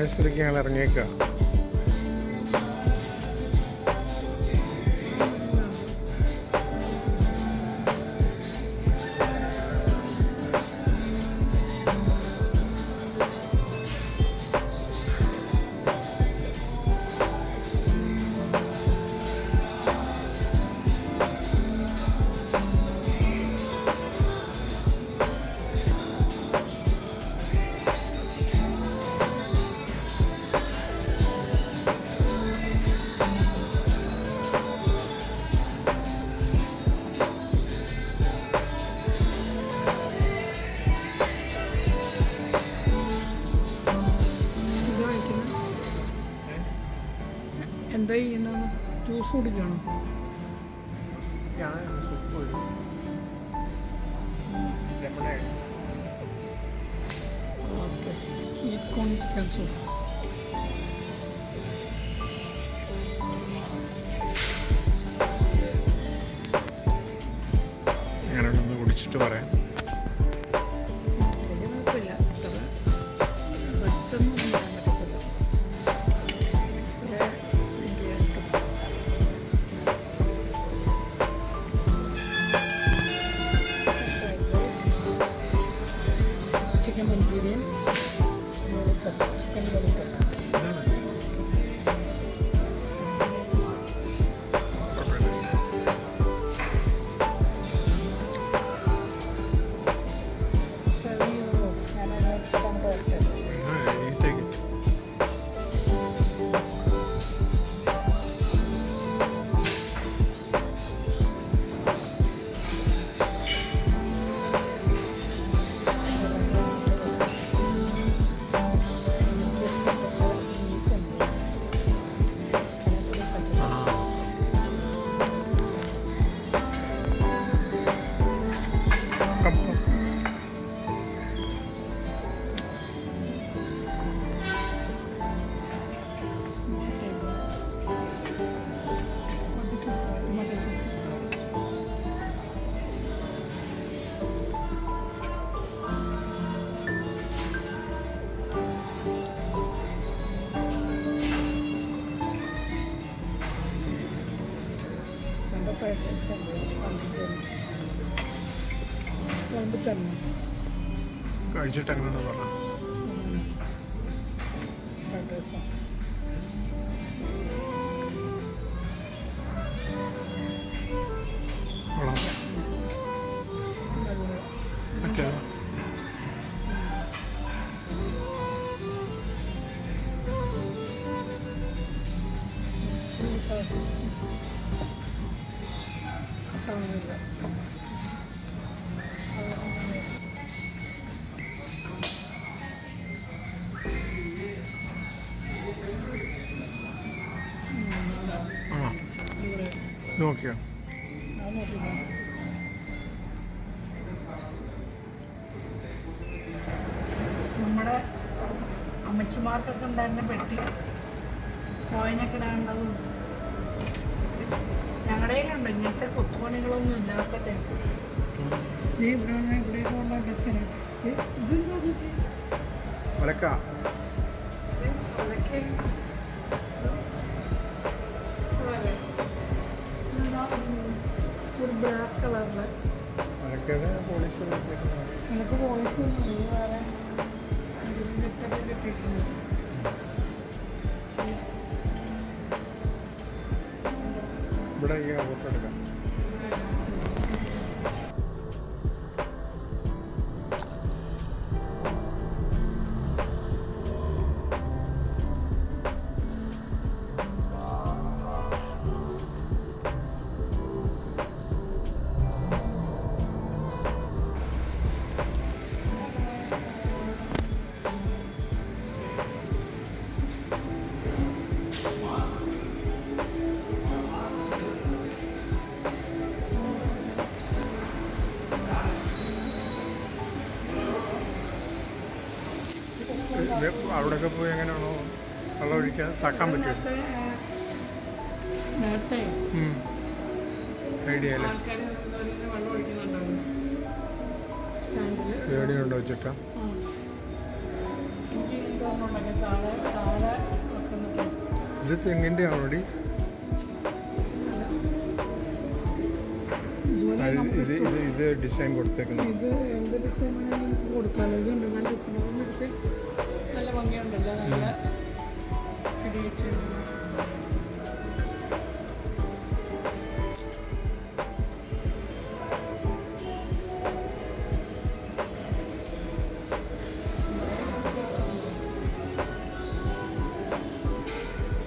ആനിവേഴ്സറിക്ക് ഞങ്ങൾ ഇറങ്ങിയേക്കുക എന്താ കഴിക്കുന്നത് എന്താ ചെയ്യുന്നത് ജ്യൂസ് കുടിക്കണോ സൂപ്പ് ലെമണേഡ് ഓക്കെ ഈ കോൺ ചിക്കൻ സൂപ്പ് ഞാനൊന്ന് കുടിച്ചിട്ട് പറയാം വലിയ കുഴപ്പമില്ല അത്ര റെസ്റ്റൊന്നും ചെയ്യാൻ പറ്റത്തില്ല അത്ര ശരിയായിട്ട് ചിക്കൻ മഞ്ചൂരിയൻ ചിക്കൻ ലോലിപോപ്പ് ഇതാണ് കുഴപ്പമില്ല. സെർവ് ചെയ്യുള്ളൂ ഞാൻ അതിനകത്ത് കൊണ്ടുപോയിട്ട് ആ, you take it. ആ. Come, come. തന്നെ കഴിച്ചിട്ട് എങ്ങനെയാണെന്ന് പറഞ്ഞു ഫ്രൈഡ് റൈസാണ് കൊള്ളാം മറ്റേ ആ ഇത് നോക്കിയോ നമ്മുടെ അമ്മച്ചിമാർക്കൊക്കെ ഉണ്ടായിരുന്ന പെട്ടി കോയിനൊക്കെ ഇടാനുള്ളതും ഞങ്ങളുടെ കയ്യിലുണ്ട് ഇങ്ങനത്തെ കൊത്തുപണികളൊന്നും ഇല്ലാത്ത ടൈപ്പ് ഈ ഇവിടെ ഇവിടെയൊക്കെ ഉള്ള ഡ്രസ്സിന് ഇതെന്താ ഇത്? ഒലക്ക ഇത് അതൊക്കെ അതെ. ഇതെന്താ ഒരു ബ്ലാക്ക് കളറില് ഒലക്കയുടെ പോളിഷ് നിനക്ക് പോളിസി ഒന്നും നീ വേറെ ഇതിലൊക്കെ കിട്ടിയിട്ടുണ്ട് ഇവിടെ ഈ ഫോട്ടോ എടുക്കാം ഇത് അവിടെയൊക്കെ പോയി എങ്ങനെയാണോ വെള്ളം ഒഴിക്കാൻ തക്കാൻ പറ്റുമോ നേരത്തെ ഐഡിയ അല്ലേ ആൾക്കാർ വെള്ളം ഒഴിക്കുന്നുണ്ടാവും സ്റ്റാൻഡിൽ പേടിയുണ്ടോ വെച്ചിട്ടാ എനിക്ക് എന്തോ കൊണ്ടുണ്ടാക്കി താഴെ താഴെ വെക്കുന്നത് ഇത് തെങ്ങിൻ്റെ ആണോടി ഇതുപോലെ ഇത് ഇത് ഇത് ഡിസൈൻ കൊടുത്തേക്കുന്നത് ഇത് എന്ത് ഡിസൈൻ നമുക്ക് കൊടുക്കാമല്ലോ ഇതുണ്ട് നല്ല സ്ലോന്നിട്ട് നല്ല ഭംഗിയുണ്ടല്ലോ നല്ല ഇടിയിച്ച്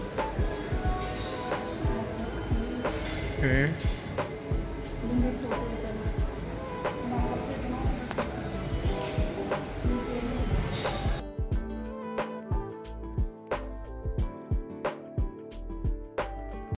ഏ ഇതിൻ്റെ ഫോട്ടോ